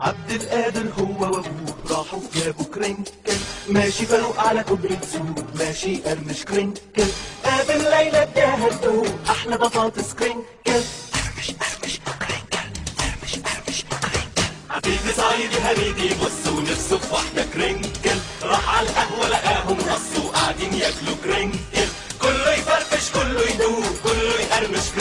عبد القادر هو وابوه راحوا جابوا كرنكل ماشي فاروق على كوبري سوق ماشي قرمش كرنكل قابل ليلى اداها الدوق احلى بطاطس كرنكل قرمش قرمش كرنكل قرمش قرمش كرنكل حبيبي صعيدي هريدي بص ونفسه في واحدة كرنكل راح على القهوة لقاهم رصوا قاعدين ياكلوا كرنكل كله يفرفش كله يدوق كله يقرمش كرنكل